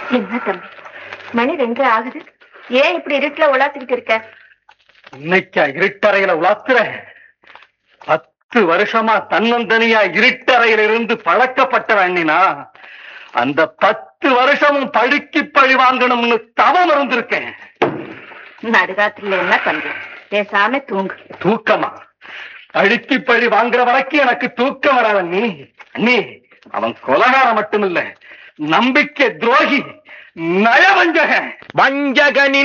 என்ன தம்பி மணி ரெண்டரை ஆகுது ஏன் இப்படி இருட்டுல உலாத்திக்கிட்டு இருக்க இன்னைக்கா இருட்டறையில உலாத்துற பத்து வருஷமா தன்னந்தனியா இருட்டறையில இருந்து பழக்கப்பட்ட அண்ணினா அந்த பத்து வருஷமும் படுக்கி பழி வாங்கணும்னு தவம் இருந்திருக்கேன் நடுராத்திரில என்ன பண்ற பேசாம தூங்கு தூக்கமா அழுத்தி பழி வாங்குற வரைக்கும் எனக்கு தூக்கம் வராத நீ அண்ணி அவன் கொலகாரம் மட்டுமில்ல நம்பிக்கை துரோகி நயவஞ்சகன் வஞ்சகனின்